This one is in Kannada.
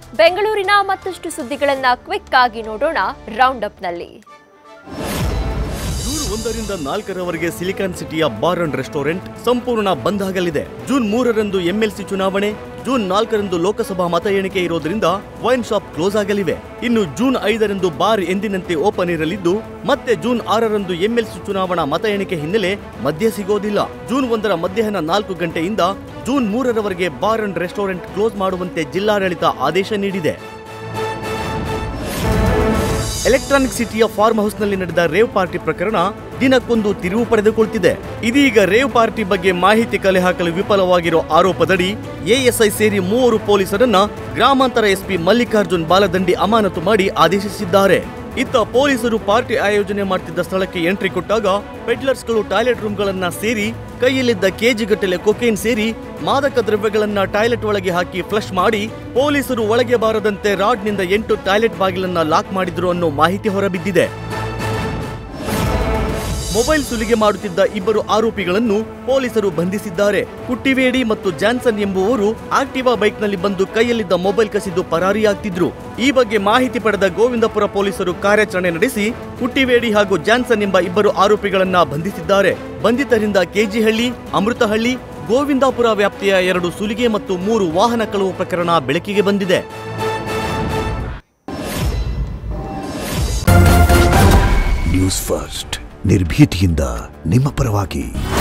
ಬೆಂಗಳೂರಿನ ಮತ್ತಷ್ಟು ಸುದ್ದಿಗಳನ್ನ ಕ್ವಿಕ್ ಆಗಿ ನೋಡೋಣ ರೌಂಡ್ ಅಪ್ನಲ್ಲಿ ಜೂನ್ ಒಂದರಿಂದ ನಾಲ್ಕರವರೆಗೆ ಸಿಲಿಕಾನ್ ಸಿಟಿಯ ಬಾರ್ ಅಂಡ್ ರೆಸ್ಟೋರೆಂಟ್ ಸಂಪೂರ್ಣ ಬಂದ್ ಆಗಲಿದೆ ಜೂನ್ ಮೂರರಂದು ಎಂಎಲ್ಸಿ ಚುನಾವಣೆ ಜೂನ್ ನಾಲ್ಕರಂದು ಲೋಕಸಭಾ ಮತ ಎಣಿಕೆ ಇರೋದ್ರಿಂದ ವೈನ್ ಶಾಪ್ ಕ್ಲೋಸ್ ಆಗಲಿವೆ ಇನ್ನು ಜೂನ್ ಐದರಂದು ಬಾರ್ ಎಂದಿನಂತೆ ಓಪನ್ ಇರಲಿದ್ದು ಮತ್ತೆ ಜೂನ್ ಆರರಂದು ಎಂಎಲ್ಸಿ ಚುನಾವಣಾ ಮತ ಎಣಿಕೆ ಹಿನ್ನೆಲೆ ಮದ್ಯ ಸಿಗೋದಿಲ್ಲ ಜೂನ್ ಒಂದರ ಮಧ್ಯಾಹ್ನ ನಾಲ್ಕು ಗಂಟೆಯಿಂದ ಜೂನ್ ಮೂರರವರೆಗೆ ಬಾರ್ ಅಂಡ್ ರೆಸ್ಟೋರೆಂಟ್ ಕ್ಲೋಸ್ ಮಾಡುವಂತೆ ಜಿಲ್ಲಾಡಳಿತ ಆದೇಶ ನೀಡಿದೆ ಎಲೆಕ್ಟ್ರಾನಿಕ್ ಸಿಟಿಯ ಫಾರ್ಮ್ ಹೌಸ್ನಲ್ಲಿ ನಡೆದ ರೇವ್ ಪಾರ್ಟಿ ಪ್ರಕರಣ ದಿನಕ್ಕೊಂದು ತಿರುವು ಪಡೆದುಕೊಳ್ತಿದೆ ಇದೀಗ ರೇವ್ ಪಾರ್ಟಿ ಬಗ್ಗೆ ಮಾಹಿತಿ ಕಲೆ ಹಾಕಲು ವಿಫಲವಾಗಿರೋ ಆರೋಪದಡಿ ಎಎಸ್ಐ ಸೇರಿ ಮೂವರು ಪೊಲೀಸರನ್ನ ಗ್ರಾಮಾಂತರ ಎಸ್ಪಿ ಮಲ್ಲಿಕಾರ್ಜುನ್ ಬಾಲದಂಡಿ ಅಮಾನತು ಮಾಡಿ ಆದೇಶಿಸಿದ್ದಾರೆ ಇತ್ತ ಪೊಲೀಸರು ಪಾರ್ಟಿ ಆಯೋಜನೆ ಮಾಡ್ತಿದ್ದ ಸ್ಥಳಕ್ಕೆ ಎಂಟ್ರಿ ಕೊಟ್ಟಾಗ ಪೆಡ್ಲರ್ಸ್ಗಳು ಟಾಯ್ಲೆಟ್ ರೂಮ್ಗಳನ್ನ ಸೇರಿ ಕೈಯಲ್ಲಿದ್ದ ಕೆಜಿಗಟ್ಟಲೆ ಕೊಕೇನ್ ಸೇರಿ ಮಾದಕ ದ್ರವ್ಯಗಳನ್ನ ಟಾಯ್ಲೆಟ್ ಒಳಗೆ ಹಾಕಿ ಫ್ಲಶ್ ಮಾಡಿ ಪೊಲೀಸರು ಒಳಗೆ ಬಾರದಂತೆ ರಾಡ್ನಿಂದ ಎಂಟು ಟಾಯ್ಲೆಟ್ ಬಾಗಿಲನ್ನ ಲಾಕ್ ಮಾಡಿದ್ರು ಅನ್ನೋ ಮಾಹಿತಿ ಹೊರಬಿದ್ದಿದೆ ಮೊಬೈಲ್ ಸುಲಿಗೆ ಮಾಡುತ್ತಿದ್ದ ಇಬ್ಬರು ಆರೋಪಿಗಳನ್ನು ಪೊಲೀಸರು ಬಂಧಿಸಿದ್ದಾರೆ ಕುಟ್ಟಿವೇಡಿ ಮತ್ತು ಜಾನ್ಸನ್ ಎಂಬುವವರು ಆಕ್ಟಿವಾ ಬೈಕ್ನಲ್ಲಿ ಬಂದು ಕೈಯಲ್ಲಿದ್ದ ಮೊಬೈಲ್ ಕಸಿದು ಪರಾರಿಯಾಗ್ತಿದ್ರು ಈ ಬಗ್ಗೆ ಮಾಹಿತಿ ಪಡೆದ ಗೋವಿಂದಪುರ ಪೊಲೀಸರು ಕಾರ್ಯಾಚರಣೆ ನಡೆಸಿ ಕುಟ್ಟಿವೇಡಿ ಹಾಗೂ ಜಾನ್ಸನ್ ಎಂಬ ಇಬ್ಬರು ಆರೋಪಿಗಳನ್ನ ಬಂಧಿಸಿದ್ದಾರೆ ಬಂಧಿತರಿಂದ ಕೆಜಿಹಳ್ಳಿ ಅಮೃತಹಳ್ಳಿ ಗೋವಿಂದಾಪುರ ವ್ಯಾಪ್ತಿಯ ಎರಡು ಸುಲಿಗೆ ಮತ್ತು ಮೂರು ವಾಹನ ಕಳವು ಪ್ರಕರಣ ಬೆಳಕಿಗೆ ಬಂದಿದೆ ನ್ಯೂಸ್ ಫಸ್ಟ್ ನಿರ್ಭೀತಿಯಿಂದ ನಿಮ್ಮ ಪರವಾಗಿ